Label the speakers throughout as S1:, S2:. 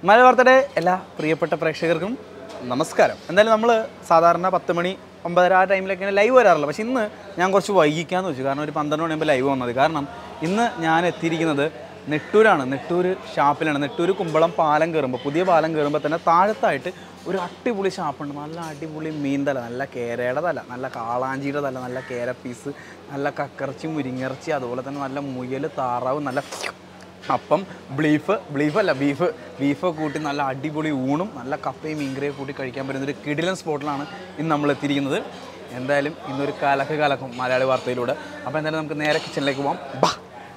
S1: മല വാർത്തയുടെ എല്ലാ പ്രിയപ്പെട്ട പ്രേക്ഷകർക്കും നമസ്കാരം എന്തായാലും നമ്മൾ സാധാരണ പത്ത് മണി ഒമ്പതര ആ ടൈമിലൊക്കെയാണ് ലൈവ് വരാറുള്ളത് പക്ഷേ ഇന്ന് ഞാൻ കുറച്ച് വൈകിക്കാന്ന് വെച്ചു കാരണം ഒരു പന്ത്രണ്ട് മണിയാകുമ്പോൾ ലൈവ് വന്നത് കാരണം ഇന്ന് ഞാൻ എത്തിയിരിക്കുന്നത് നെട്ടൂരാണ് നെട്ടൂർ ഷാപ്പിലാണ് നെട്ടൂർ കുമ്പളം പാലം കയറുമ്പോൾ പുതിയ പാലം കയറുമ്പോൾ തന്നെ താഴത്തായിട്ട് ഒരു അടിപൊളി ഷാപ്പുണ്ട് നല്ല അടിപൊളി മീൻ തല നല്ല കേരയുടെ തല നല്ല കാളാഞ്ചിയുടെ തല നല്ല കേര പീസ് നല്ല കക്കറച്ചി മുരിങ്ങിറച്ചി അതുപോലെ തന്നെ നല്ല മുയൽ താറാവ് നല്ല അപ്പം ബീഫ് ബീഫ് അല്ല ബീഫ് ബീഫ് കൂട്ടി നല്ല അടിപൊളി ഊണും നല്ല കപ്പയും മീൻകറിയും കൂട്ടി കഴിക്കാൻ പറ്റുന്ന ഒരു കിടിലൻ സ്പോട്ടിലാണ് ഇന്ന് നമ്മൾ എത്തിയിരിക്കുന്നത് എന്തായാലും ഇന്നൊരു കാലക്ക് കാലക്കും മലയാളി വാർത്തയിലൂടെ അപ്പോൾ എന്തായാലും നമുക്ക് നേരെ കിച്ചണിലേക്ക് പോകാം ബാ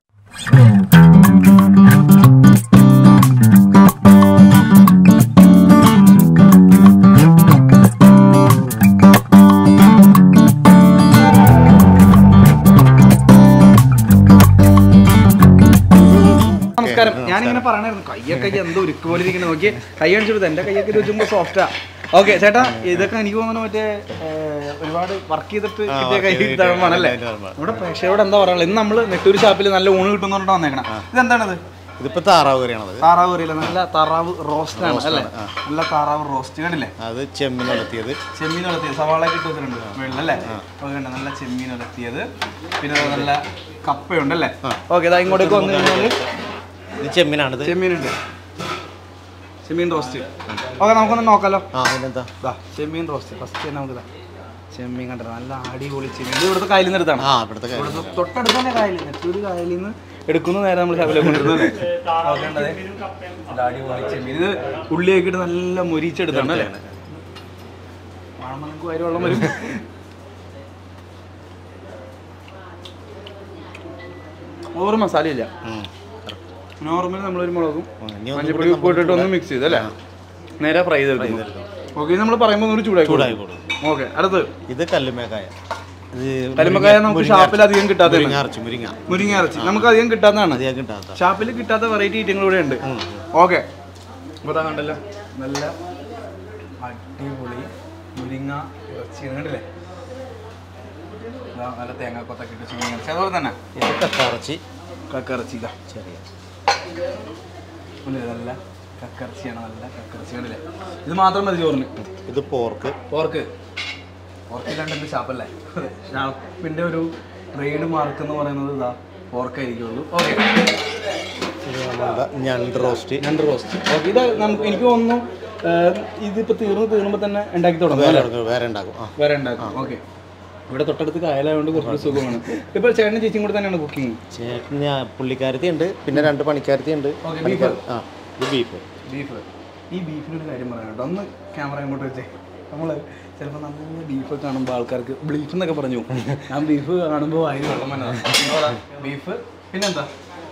S1: നമസ്കാരം ഞാനിങ്ങനെ പറയണായിരുന്നു കയ്യൊക്കെ എന്തോ ഉരുക്ക് പോലെ ഇരിക്കുന്നത് നോക്കി കൈ കാണിച്ചെടുത്ത് എൻ്റെ കൈയൊക്കെ ചോദിക്കുമ്പോൾ സോഫ്റ്റാ ഓക്കെ ചേട്ടാ ഇതൊക്കെ എനിക്ക് തോന്നുന്നു മറ്റേ ഏർ, ഒരുപാട് വർക്ക് ചെയ്തിട്ട് കിട്ടിയ കൈ തഴമാണല്ലേ നമ്മുടെ പ്രേക്ഷകരോട് എന്താ പറയാനുള്ളത് ഇന്ന് നമ്മൾ നെട്ടൂർ ഷാപ്പിൽ നല്ല ഊണ് കിട്ടുന്നോണ്ടാ വന്നേക്കണം ഇതെന്താണത്
S2: ഇതിപ്പോ താറാവ് കറിയാണത്
S1: താറാവ് കറിയില്ല നല്ല താറാവ് റോസ്റ്റ് ആണ് അല്ലേ നല്ല താറാവ് റോസ്റ്റ് കണ്ടില്ലേ
S2: അത് ചെമ്മീൻ ഉലത്തിയത്
S1: ചെമ്മീൻ ഉലത്തിയത് സവാള ഇട്ട് വെച്ചിട്ടുണ്ട് വെള്ളം അല്ലേ ഓക്കെ ഉണ്ട് നല്ല ചെമ്മീൻ ഉലത്തിയത് പിന്നെ അത് നല്ല കപ്പയുണ്ട് അല്ലേ ഓക്കെ ഇതാ ഇങ്ങോട്ടേക്ക് വന്നു കഴിഞ്ഞാൽ
S2: ഇത് ചെമ്മീനാണിത്
S1: ചെമ്മീനുണ്ട് ചെമ്മീൻ റോസ്റ്റ് ഓക്കെ നമുക്കൊന്ന് നോക്കാലോ
S2: ആ അതിനെന്താ
S1: ദാ ചെമ്മീൻ റോസ്റ്റ് ഫസ്റ്റ് തന്നെ നമുക്ക് ഇതാ ചെമ്മീൻ കണ്ടത് നല്ല അടിപൊളി ചെമ്മീൻ ഇത് ഇവിടുത്തെ കായലിൽ നിന്ന് എടുത്താണ്
S2: ആ ഇവിടുത്തെ കാര്യം
S1: ഇവിടുത്തെ തൊട്ടടുത്ത് തന്നെ കായലിൽ നെറ്റൂര് കായലിൽ നിന്ന് എടുക്കുന്ന നേരം നമ്മൾ ശബരിമല കൊണ്ടിരുന്നത് ഓക്കെ ഉണ്ടത് നല്ല അടിപൊളി ചെമ്മീൻ ഇത് ഉള്ളിയൊക്കെ ഇട്ട് നല്ല മൊരിച്ചെടുത്താണ് അല്ലേ കാണുമ്പോൾ നമുക്ക് വരി വെള്ളം വരും ഓവർ മസാലയില്ല
S2: ഉം.
S1: നോർമൽ നമ്മളൊരു മുളകും
S2: ഉം, ഇനി ഒന്നും
S1: മഞ്ഞപ്പൊടി ഉപ്പ് ഇട്ടിട്ട് ഒന്ന് മിക്സ് ചെയ്ത് അല്ലേ നേരെ ഫ്രൈ ചെയ്തെടുക്കും ഓക്കെ നമ്മൾ പറയുമ്പോൾ ഒന്ന് ചൂടാക്കി
S2: ചൂടായി കൊടുക്കും
S1: ഓക്കെ അടുത്ത്
S2: ഇത് കല്ലുമേക്കായ ഇത്
S1: കല്ലുമ്മക്കായ നമുക്ക് ഷാപ്പിൽ അധികം കിട്ടാത്തതാണ്
S2: മുരിങ്ങ അരച്ച് മുരിങ്ങ
S1: മുരിങ്ങ ഇറച്ചി നമുക്ക് അധികം കിട്ടാത്തതാണ്
S2: അധികം കിട്ടാത്ത
S1: ഷാപ്പിൽ കിട്ടാത്ത വെറൈറ്റി ഐറ്റങ്ങൾ ഇവിടെ ഉണ്ട് ഓക്കെ അപ്പോൾ കണ്ടല്ലോ നല്ല അടിപൊളി മുരിങ്ങ ഇറച്ചി കണ്ടില്ലേ ഇതാ നല്ല തേങ്ങാക്കൊത്തൊക്കെ ഇട്ട് ചിങ്ങ ഇറച്ചി അതുപോലെ തന്നെ
S2: ഇത് കക്കറച്ചി
S1: കക്കിറച്ചി ഇതാ
S2: ചെറിയ
S1: കണ്ടില്ലേ? നല്ല കക്കിറച്ചിയാണ് നല്ല കക്കിറച്ചി കണ്ടില്ലേ ഇത് മാത്രം മതി ചോറിന്
S2: ഇത് പോർക്ക്
S1: പോർക്ക് പോർക്കില്ലാണ്ട് എന്ത് ഷാപ്പല്ലേ ഷാപ്പിന്റെ ഒരു ട്രേഡ് മാർക്ക് എന്ന് പറയുന്നത് ഇതാ പോർക്കായിരിക്കുള്ളൂ ഓക്കെ
S2: ഇത് നമ്മളുടെ ഞണ്ട് റോസ്റ്റ്
S1: രണ്ട് റോസ്റ്റ് ഓക്കെ ഇത് നമുക്ക് എനിക്ക് തോന്നുന്നു ഏഹ്, ഇതിപ്പോ തീർന്ന് തീർന്നുമ്പോൾ തന്നെ ഉണ്ടാക്കി തുടങ്ങും
S2: വേറെ
S1: അല്ലേ?
S2: എടുക്കും, വേറെ ഉണ്ടാക്കും ആ
S1: വേറെ ഉണ്ടാക്കും ഓക്കെ ഇവിടെ തൊട്ടടുത്ത് കായലായതുകൊണ്ട് കുറച്ച് സുഖമാണ് ഇപ്പൊ ചേട്ടനും ചേച്ചിയും കൂടെ തന്നെയാണ് കുക്കിംഗ്
S2: ചേട്ടന് ആ പുള്ളിക്കാരത്തി ഉണ്ട് പിന്നെ രണ്ട് പണിക്കാരത്തി ഉണ്ട്
S1: ഓക്കെ ബീഫ്
S2: പണിക്കാർ ആ ഇത് ബീഫ്
S1: ബീഫ് ഈ ബീഫിനൊരു കാര്യം പറയാം കേട്ടോ ഒന്ന് ക്യാമറ ഇങ്ങോട്ട് വെച്ചേ നമ്മൾ ചിലപ്പോൾ നല്ല ബീഫ് കാണുമ്പോൾ ആൾക്കാർക്ക് ബീഫ് എന്നൊക്കെ പറഞ്ഞു പോകും. ഞാൻ ബീഫ് കാണുമ്പോൾ വായിൽ വെള്ളം വന്നതാണ് ബീഫ് പിന്നെന്താ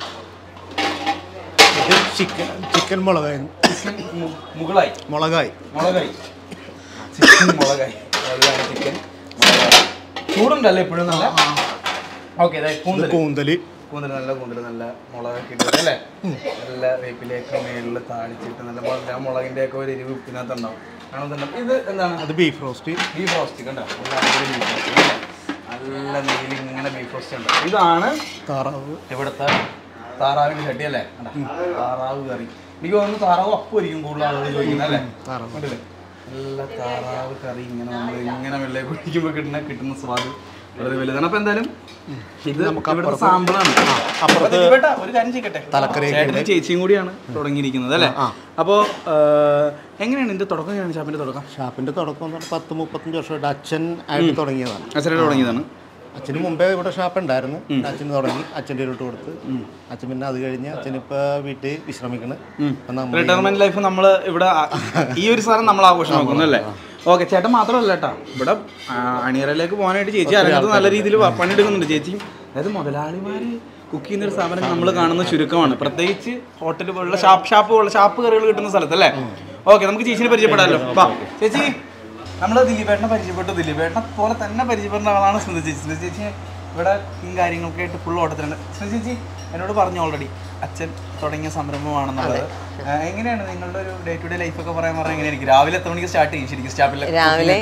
S2: ഇത് ചിക്കൻ ചിക്കൻ മുളകായി
S1: ചിക്കൻ മു- മുകളായി
S2: മുളകായി
S1: മുളകായി ചിക്കൻ മുളകായി അതാണ് ചിക്കൻ മുളകായി ചൂടുണ്ടല്ലേ എപ്പോഴും നല്ല ഓക്കെ അതെ
S2: ഇത്
S1: കൂന്തൽ
S2: കൂന്തല്
S1: കൂന്തൽ നല്ല കൂന്തൽ നല്ല മുളകൊക്കെ ഇട്ട് അല്ലേ നല്ല വേപ്പിലേക്ക് മേളിൽ താളിച്ചിട്ട് നല്ല മുളക് ആ മുളകിൻ്റെ ഒക്കെ ഒരു എരിവ് ഉപ്പിനകത്ത് ഉണ്ടാവും കാണുന്നുണ്ട് ഇത് എന്താണ്
S2: അത് ബീഫ് റോസ്റ്റ്
S1: ബീഫ് റോസ്റ്റ് കണ്ടോ നല്ല അടിപൊളി beef roast അല്ലേ? നല്ല നെയ്യിൽ ഇങ്ങനെ ബീഫ് റോസ്റ്റ് ഉണ്ട് ഇതാണ്
S2: താറാവ്
S1: ഇവിടുത്തെ താറാവിന്റെ ചട്ടി അല്ലേ കണ്ടോ? താറാവ് കറി എനിക്ക് തോന്നുന്നു താറാവ് അപ്പം ഒരിക്കും കൂടുതൽ ആളുകൾ ചോദിക്കുന്നത് അല്ലേ
S2: താറാവ്.
S1: കണ്ടില്ലേ നല്ല താറാവ് കറി ഇങ്ങനെ നമ്മൾ ഇങ്ങനെ വെള്ളയെ കുടിക്കുമ്പോൾ കിട്ടുന്ന കിട്ടുന്ന സ്വാദ് വളരെ വലുതാണ് അപ്പൊ എന്തായാലും ഇത് ഇവിടുത്തെ സാമ്പിളാണ്
S2: അപ്പുറത്ത്
S1: ദിലീപേട്ടാ, ഒരു കാര്യം ചെയ്യട്ടെ
S2: തലക്കറിയൊക്കെ
S1: ചേട്ടനും ചേച്ചിയും കൂടിയാണ് തുടങ്ങിയിരിക്കുന്നത് അല്ലേ അപ്പോൾ എങ്ങനെയാണ് ഇതിന്റെ തുടക്കം എങ്ങനെയാണ് ഷാപ്പിന്റെ തുടക്കം
S2: ഷാപ്പിന്റെ തുടക്കം എന്ന് പറഞ്ഞാൽ പത്ത് മുപ്പത്തഞ്ച് വർഷമായിട്ട് അച്ഛൻ ആയിട്ട് തുടങ്ങിയതാണ്
S1: അച്ഛനോട് തുടങ്ങിയതാണ്
S2: അച്ഛന് മുമ്പേ ഇവിടെ ഷാപ്പ് ഉണ്ടായിരുന്നു അച്ഛന് തുടങ്ങി അച്ഛൻ്റെ ഇട്ട് കൊടുത്ത് അച്ഛൻ പിന്നെ അത് കഴിഞ്ഞ് അച്ഛനിപ്പോ വീട്ടിൽ വിശ്രമിക്കണ് അപ്പൊ നമ്മൾ
S1: റിട്ടയർമെന്റ് ലൈഫ് നമ്മൾ ഇവിടെ ആ- ഈ ഒരു സാധനം നമ്മൾ ആഘോഷമാക്കുന്നു അല്ലേ ഓക്കെ ചേട്ടൻ മാത്രമല്ല കേട്ടോ ഇവിടെ ആ, അണിയറയിലേക്ക് പോകാനായിട്ട് ചേച്ചി അതിനകത്ത് നല്ല രീതിയിൽ പണിയെടുക്കുന്നുണ്ട് ചേച്ചിയും അതായത് മുതലാളിമാര് കുക്ക് ചെയ്യുന്ന ഒരു സ്ഥാപനം നമ്മൾ കാണുന്ന ചുരുക്കമാണ് പ്രത്യേകിച്ച് ഹോട്ടൽ പോലുള്ള ഷാപ്പ് ഷാപ്പ് പോലുള്ള ഷാപ്പ് കറികൾ കിട്ടുന്ന സ്ഥലത്തല്ലേ ഓക്കെ നമുക്ക് ചേച്ചിനെ പരിചയപ്പെടാമല്ലോ വാ ചേച്ചി നമ്മൾ ദിലീപേട്ടനെ പരിചയപ്പെട്ടു ദിലീപേട്ടനെ പോലെ തന്നെ പരിചയപ്പെടുന്ന ആളാണ് സ്മൃതി ചേച്ചി സ്മൃതി ചേച്ചി ഇവിടെ കുക്കിങ് കാര്യങ്ങളൊക്കെ ആയിട്ട് ഫുൾ ഓട്ടത്തിലുണ്ട് സ്മൃതി ചേച്ചി എന്നോട് പറഞ്ഞു ഓൾറെഡി അച്ഛൻ തുടങ്ങിയ സംരംഭമാണെന്നുള്ളത് ആ, എങ്ങനെയാണ് നിങ്ങളുടെ ഒരു ഡേ ടു ഡേ ലൈഫ് ഒക്കെ പറയാൻ പറഞ്ഞാൽ എങ്ങനെയായിരിക്കും രാവിലെ എത്ര മണിക്ക് സ്റ്റാർട്ട് ചെയ്യും ശരിക്കും സ്റ്റാഫിൽ
S3: രാവിലെ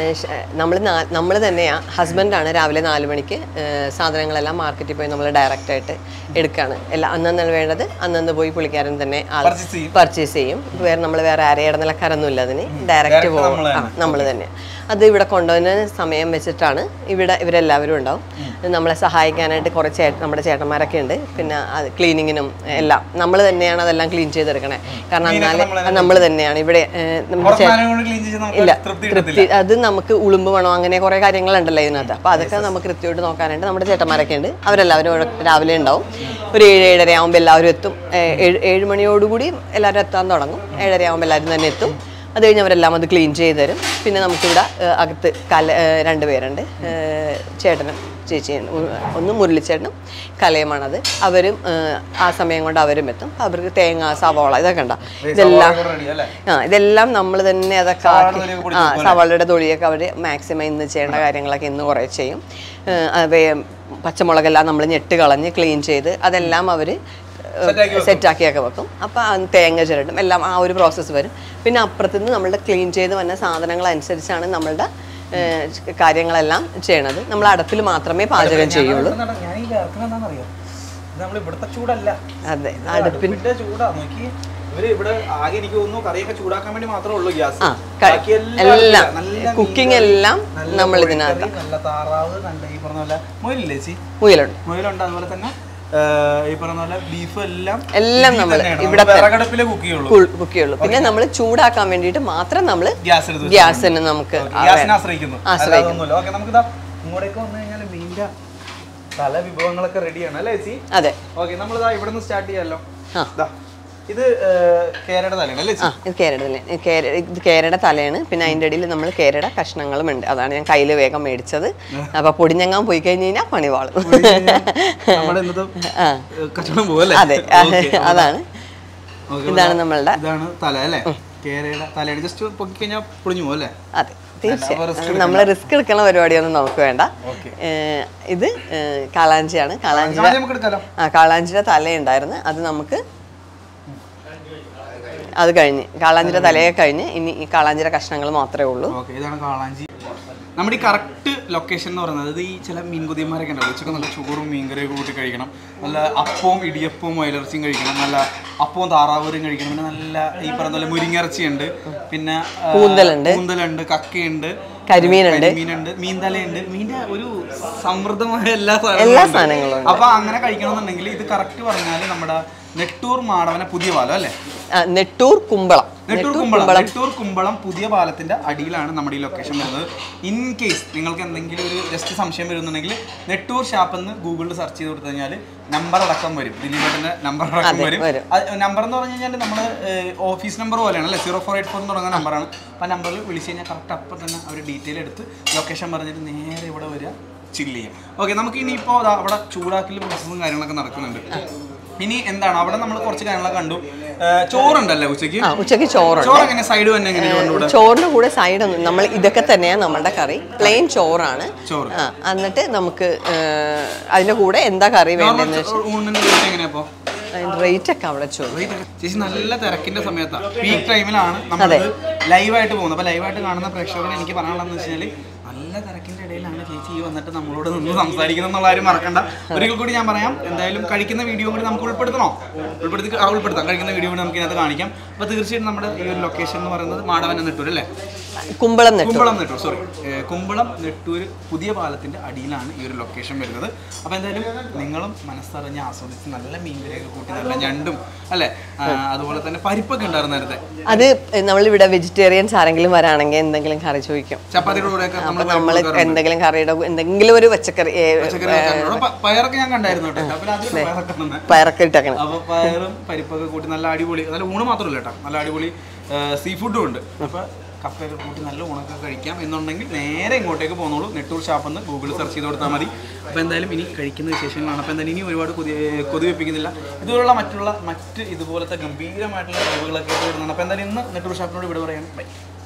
S3: നമ്മൾ നമ്മൾ തന്നെയാണ് ഹസ്ബൻഡാണ് രാവിലെ നാല് മണിക്ക് ഏഹ്, സാധനങ്ങളെല്ലാം മാർക്കറ്റിൽ പോയി നമ്മൾ ഡയറക്റ്റ് ആയിട്ട് എടുക്കുകയാണ് എല്ലാം അന്നന്ന് വേണ്ടത് അന്നന്ന് പോയി പുള്ളിക്കാരൻ തന്നെ ആൾ
S1: Purchase ചെയ്യും.
S3: പർച്ചേസ് ചെയ്യും വേറെ നമ്മൾ വേറെ ആരെ ഇടനിലക്കാരൊന്നും ഇല്ല അതിന് ഡയറക്റ്റ് പോകും
S1: നമ്മള്
S3: ആ നമ്മൾ തന്നെ അത് ഇവിടെ കൊണ്ടുവന്ന സമയം വെച്ചിട്ടാണ് ഇവിടെ ഇവരെല്ലാവരും ഉണ്ടാവും നമ്മളെ സഹായിക്കാനായിട്ട് കുറേ ചേട്ട നമ്മുടെ ചേട്ടന്മാരൊക്കെ ഉണ്ട് പിന്നെ അത് ക്ലീനിങ്ങിനും എല്ലാം നമ്മൾ തന്നെയാണ് അതെല്ലാം ക്ലീൻ ചെയ്തെടുക്കണേ കാരണം എന്നാൽ നമ്മൾ തന്നെയാണ് ഇവിടെ ഏഹ്, നമ്മുടെ ചേ-
S1: ക്ലീൻ ചെയ്ത്
S3: ഇല്ല
S1: നമുക്ക് തൃപ്തി കിട്ടത്തില്ല
S3: തൃപ്തി അത് നമുക്ക് ഉളുമ്പ് വേണം അങ്ങനെ കുറേ കാര്യങ്ങളുണ്ടല്ലോ ഇതിനകത്ത് അപ്പോൾ അതൊക്കെ നമുക്ക് കൃത്യമായിട്ട് നോക്കാനായിട്ട് നമ്മുടെ ചേട്ടന്മാരൊക്കെ ഉണ്ട് അവരെല്ലാവരും ഇവിടെ രാവിലെ ഉണ്ടാവും ഒരു ഏഴ് ഏഴര ആകുമ്പോൾ എല്ലാവരും എത്തും ഏ- ഏഴ് ഏഴ് മണിയോടുകൂടി എല്ലാവരും എത്താൻ തുടങ്ങും ഏഴര ആകുമ്പോൾ എല്ലാവരും തന്നെ എത്തും അത് കഴിഞ്ഞ് അവരെല്ലാം അത് ക്ലീൻ ചെയ്ത് തരും പിന്നെ നമുക്കിവിടെ ഏ, അകത്ത് കല ഏ, രണ്ട് പേരുണ്ട് ഏ, ചേട്ടനും ചേച്ചിയും ഉ- ഒന്ന് മുരളിച്ചേട്ടനും കലയുമാണത് അവരും ഏ, ആ സമയം കൊണ്ട് അവരും എത്തും അവർക്ക് തേങ്ങ സവോള ഇതൊക്കെ ഉണ്ടോ ഇതെല്ലാം
S1: റെഡി അല്ലേ
S3: ആ ഇതെല്ലാം നമ്മൾ തന്നെ അതൊക്കെ ആക്കി
S1: തൊലിയൊക്കെ
S3: ആ സവാളയുടെ തൊലിയൊക്കെ അവർ മാക്സിമം ഇന്ന് ചെയ്യേണ്ട കാര്യങ്ങളൊക്കെ ഇന്ന് കുറേ ചെയ്യും ഏഹ് അവ പച്ചമുളകെല്ലാം നമ്മൾ ഞെട്ട് കളഞ്ഞ് ക്ലീൻ ചെയ്ത് അതെല്ലാം അവർ സെറ്റാക്കിയൊക്കെ വെക്കും അപ്പോൾ ആ തേങ്ങ ചിരട്ടും എല്ലാം ആ ഒരു പ്രോസസ്സ് വരും പിന്നെ അപ്പുറത്തുനിന്ന് നമ്മളുടെ ക്ലീൻ ചെയ്ത് വന്ന സാധനങ്ങൾ അനുസരിച്ചാണ് നമ്മളുടെ ഏഹ് കാര്യങ്ങളെല്ലാം ചെയ്യണത് നമ്മൾ അടുപ്പിൽ മാത്രമേ പാചകം ചെയ്യുള്ളൂ
S1: ഞാൻ ഈ വേർക്കുന്നത് എന്താണെന്നറിയോ ഇത് നമ്മൾ ഇവിടുത്തെ ചൂടല്ല
S3: അതെ
S1: ഇത്
S3: അടുപ്പിൽ
S1: അടുപ്പിന്റെ ചൂടാ നോക്കി ഇവര് ഇവിടെ ആകെ എനിക്ക് തോന്നുന്നു കറിയൊക്കെ ചൂടാക്കാൻ വേണ്ടി മാത്രമേ ഉള്ളൂ ഗ്യാസ്
S3: ആ, ക-
S1: ബാക്കി എല്ലാം
S3: എല്ലാം,
S1: അടുപ്പിലാ. നല്ല
S3: cooking
S1: മീൻകറി,
S3: എല്ലാം
S1: നല്ല
S3: നമ്മൾ
S1: കോഴിക്കറി,
S3: ഇതിനകത്താ.
S1: നല്ല താറാവ് നല്ല ഈ പറഞ്ഞ പോലെ മുയലില്ലേ ചേച്ചി
S3: മുയലുണ്ട്
S1: മുയലുണ്ട് അതുപോലെ തന്നെ ആ, ഈ പറഞ്ഞ പോലെ ബീഫ് എല്ലാം
S3: എല്ലാം
S1: ഇതിൽ
S3: നമ്മള്
S1: തന്നെയാണ്.
S3: ഇവിടെ
S1: നമ്മള് വിറകടുപ്പിലേ കുക്ക് ചെയ്യുള്ളൂ
S3: കുക്ക് ചെയ്യുള്ളൂ പിന്നെ നമ്മൾ ചൂടാക്കാൻ വേണ്ടിയിട്ട് മാത്രം നമ്മൾ
S1: ഗ്യാസ് എടുത്ത്
S3: ഗ്യാസിന് നമുക്ക് ആ
S1: ഗ്യാസിനെ
S3: വേണം.
S1: ആശ്രയിക്കുന്നു
S3: ആശ്രയിക്കുന്നു.
S1: അല്ലാതൊന്നുമില്ല ഓക്കെ നമുക്കിതാ ഇങ്ങോട്ടേക്ക് വന്നു കഴിഞ്ഞാൽ മീൻ്റെ പല വിഭവങ്ങളൊക്കെ റെഡിയാണ് അല്ലേ ചേച്ചി
S3: അതെ
S1: ഓക്കെ നമ്മളിതാ ഇവിടെ നിന്ന് സ്റ്റാർട്ട് ചെയ്യാമല്ലോ
S3: ആ.
S1: ദാ, ഇത് ഏ, കേരയുടെ തലയാണ് അല്ലേ
S3: ആ
S1: ചേച്ചി
S3: ഇത് കേരട കേര ഇത് കേരയുടെ തലയാണ് പിന്നെ അതിൻ്റെ ഇടയിൽ നമ്മൾ കേരയുടെ കഷ്ണങ്ങളും ഉണ്ട് അതാണ് ഞാൻ കയ്യിൽ വേഗം മേടിച്ചത് അപ്പൊ പൊടിഞ്ഞങ്ങാൻ പോയി കഴിഞ്ഞ് കഴിഞ്ഞാൽ പണി വാളും
S1: നമ്മുടെ ഇന്നത്തെ
S3: ആ
S1: ഏ, കച്ചവടം പോവല്ലേ
S3: അതെ അതാണ്
S1: Okay,
S3: ഇതാണ് നമ്മളുടെ
S1: ഇതാണ് തല അല്ലേ കേരയുടെ തലയാണ് ജസ്റ്റ് പൊക്കി കഴിഞ്ഞാൽ പൊളിഞ്ഞു പോകും അല്ലേ
S3: അതെ തീർച്ചയായും നമ്മൾ റിസ്ക് എടുക്കുന്ന പരിപാടിയൊന്നും നമുക്ക് വേണ്ട
S1: Okay.
S3: ഏഹ് ഇത് ഏഹ് കാളാഞ്ചിയാണ് കാളാഞ്ചി
S1: ആദ്യം നമുക്ക് എടുക്കാലോ
S3: ആ കാളാഞ്ചിയുടെ തലയുണ്ടായിരുന്നു അത് നമുക്ക് അത് കഴിഞ്ഞ് കാളാഞ്ചിയുടെ തലയെ കഴിഞ്ഞ് ഇനി ഈ കാളാഞ്ചിയുടെ കഷ്ണങ്ങൾ മാത്രമേ ഉള്ളൂ
S1: ഓക്കെ ഇതാണ് കാളാഞ്ചി നമ്മുടെ ഈ കറക്റ്റ് ലൊക്കേഷൻ എന്ന് പറയുന്നത് ഇത് ഈ ചില മീൻകുതിയന്മാരൊക്കെ ഉണ്ടാവും ഉച്ചക്ക് നല്ല ചോറും മീൻകറിയൊക്കെ കൂട്ടി കഴിക്കണം നല്ല അപ്പവും ഇടിയപ്പവും മയിലിറച്ചിയും കഴിക്കണം നല്ല അപ്പവും താറാവൂരും കഴിക്കണം പിന്നെ നല്ല ഈ പറഞ്ഞ പോലെ മുരിങ്ങിറച്ചിയുണ്ട് പിന്നെ ആ,
S3: കൂന്തലുണ്ട്.
S1: കൂന്തലുണ്ട് കക്കയുണ്ട്
S3: കരിമീനുണ്ട്.
S1: കരിമീനുണ്ട് മീൻതലയുണ്ട് മീൻ്റെ ഒരു സമൃദ്ധമായ എല്ലാ
S3: എല്ലാ
S1: സാധനങ്ങളും
S3: സാധനങ്ങളും ഉണ്ട്.
S1: അപ്പൊ അങ്ങനെ കഴിക്കണമെന്നുണ്ടെങ്കിൽ ഇത് കറക്റ്റ് പറഞ്ഞാൽ നമ്മുടെ നെട്ടൂർ മാടവന പുതിയ പാലം അല്ലേ
S3: ആ, നെട്ടൂർ കുമ്പളം
S1: നെട്ടൂർ കുമ്പളം നെട്ടൂർ കുമ്പളം പുതിയ പാലത്തിന്റെ അടിയിലാണ് നമ്മുടെ ഈ ലൊക്കേഷൻ വരുന്നത് ഇൻ കേസ് നിങ്ങൾക്ക് എന്തെങ്കിലും ഒരു ജസ്റ്റ് സംശയം വരുന്നുണ്ടെങ്കിൽ നെട്ടൂർ ഷാപ്പ് എന്ന് ഗൂഗിളിൽ സെർച്ച് ചെയ്ത് കൊടുത്തു കഴിഞ്ഞാൽ നമ്പർ അടക്കം വരും ദിലീപേട്ടന്റെ നമ്പർ അടക്കം
S3: അതെ,
S1: വരും
S3: വരും.
S1: നമ്പർ എന്ന് പറഞ്ഞു കഴിഞ്ഞാൽ നമ്മൾ ഓഫീസ് നമ്പർ പോലെയാണ് അല്ലേ സീറോ ഫോർ എയ്റ്റ് ഫോർ എന്ന് തുടങ്ങുന്ന നമ്പറാണ് അപ്പോൾ ആ നമ്പറിൽ വിളിച്ച് കഴിഞ്ഞാൽ കറക്റ്റ് അപ്പം തന്നെ അവർ ഡീറ്റെയിൽ എടുത്ത് ലൊക്കേഷൻ പറഞ്ഞിട്ട് നേരെ ഇവിടെ വരിക ചില്ല് ചെയ്യാം ഓക്കെ നമുക്ക് ഇനിയിപ്പോൾ അവിടെ ചൂടാക്കൽ പ്രോസസ്സും കാര്യങ്ങളൊക്കെ നടക്കുന്നുണ്ട് ഇനി എന്താണ് അവിടെ നമ്മൾ കുറച്ച് കാര്യങ്ങളൊക്കെ കണ്ടു ഏ, ചോറുണ്ടല്ലേ ഉച്ചയ്ക്ക്
S3: ആ ഉച്ചയ്ക്ക് ചോറുണ്ട്
S1: ചോറ് എങ്ങനെ സൈഡ് തന്നെ എങ്ങനെ കൊണ്ടുവിടെ
S3: ചോറിന്റെ കൂടെ സൈഡ് ഒന്നും നമ്മൾ ഇതൊക്കെ തന്നെയാണ് നമ്മളുടെ കറി പ്ലെയിൻ ചോറാണ്
S1: ചോറ്
S3: ആ എന്നിട്ട് നമുക്ക് ഏഹ്, അതിന്റെ കൂടെ എന്താ കറി വേണ്ടതെന്ന്
S1: ഊണിന്റെ റേറ്റ് എങ്ങനെയാ ഇപ്പോ
S3: റേറ്റ് ഒക്കെ അവിടെ ചോദിക്കും
S1: റേറ്റ് ഒക്കെ- ചേച്ചി നല്ല തിരക്കിന്റെ സമയത്താണ് പീക്ക് ടൈമിലാണ് നമ്മൾ ലൈവായിട്ട് പോകുന്നത് അപ്പൊ ലൈവായിട്ട് കാണുന്ന പ്രേക്ഷകരോട് എനിക്ക് പറയാനുള്ളതെന്ന് വെച്ചാൽ നല്ല തിരക്കിന്റെ ഇടയിലാണ് ചേച്ചി ഈ വന്നിട്ട് നമ്മളോട് നിന്ന് സംസാരിക്കുന്നത് എന്നുള്ള കാര്യം മറക്കണ്ട ഒരിക്കൽ കൂടി ഞാൻ പറയാം എന്തായാലും കഴിക്കുന്ന വീഡിയോ കൂടി നമുക്ക് ഉൾപ്പെടുത്തണോ ഉൾപ്പെടുത്തി ആ, ഉൾപ്പെടുത്താം കഴിക്കുന്ന വീഡിയോ കൂടി നമുക്ക് ഇതിനകത്ത് കാണിക്കാം അപ്പൊ തീർച്ചയായിട്ടും നമ്മുടെ ഈ ഒരു ലൊക്കേഷൻ എന്ന് പറയുന്നത് മാടവൻ നെട്ടൂർ അല്ലേ
S3: കുമ്പളം നെട്ടൂർ
S1: കുമ്പളം നെട്ടൂർ സോറി കുമ്പളം നെട്ടൂർ പുതിയ പാലത്തിന്റെ അടിയിലാണ് ഈ ഒരു ലൊക്കേഷൻ വരുന്നത് അപ്പോൾ എന്തായാലും നിങ്ങളും മനസ്സറിഞ്ഞ് ആസ്വദിച്ച് നല്ല മീൻകറിയൊക്കെ കൂട്ടി നല്ല ഞണ്ടും അല്ലേ ആ, അതുപോലെ തന്നെ പരിപ്പൊക്കെ ഉണ്ടായിരുന്നു നേരത്തെ
S3: അത് നമ്മളിവിടെ വെജിറ്റേറിയൻസ് ആരെങ്കിലും വരാണെങ്കിൽ എന്തെങ്കിലും കറി ചോദിക്കും
S1: ചപ്പാത്തിയുടെ കൂടെയൊക്കെ
S3: അപ്പൊ
S1: നമ്മൾ
S3: നമ്മൾ എന്തെങ്കിലും കറിയുടെ കൂ- എന്തെങ്കിലും ഒരു പച്ചക്കറി ഏ,
S1: പച്ചക്കറി വെക്കാറുണ്ട്. അവിടെ പ- പയറൊക്കെ ഞാൻ കണ്ടായിരുന്നു കേട്ടോ അപ്പോൾ അതിൽ പയറൊക്കെ തന്നെ
S3: പയറൊക്കെ ഇട്ടേക്കണം
S1: അപ്പോൾ പയറും പരിപ്പൊക്കെ കൂട്ടി നല്ല അടിപൊളി നല്ല ഊണ് മാത്രമല്ല കേട്ടോ നല്ല അടിപൊളി സീ ഫുഡും ഉണ്ട് അപ്പോൾ കപ്പയൊക്കെ കൂട്ടി നല്ല ഊണൊക്കെ കഴിക്കാം എന്നുണ്ടെങ്കിൽ നേരെ ഇങ്ങോട്ടേക്ക് പോകുന്നുള്ളൂ നെട്ടൂർ ഷാപ്പ് എന്ന് ഗൂഗിളിൽ സെർച്ച് ചെയ്ത് കൊടുത്താൽ മതി അപ്പോൾ എന്തായാലും ഇനി കഴിക്കുന്ന വിശേഷങ്ങളാണ് അപ്പോൾ എന്തായാലും ഇനി ഒരുപാട് കൊതി കൊതിവെപ്പിക്കുന്നില്ല ഇതുപോലുള്ള മറ്റുള്ള മറ്റ് ഇതുപോലത്തെ ഗംഭീരമായിട്ടുള്ള കഴിവുകളൊക്കെ വരുന്നുണ്ട് അപ്പോൾ എന്തായാലും ഇന്ന് നെട്ടൂർ ഷാപ്പിനോട് ഇവിടെ പറയാൻ ബൈ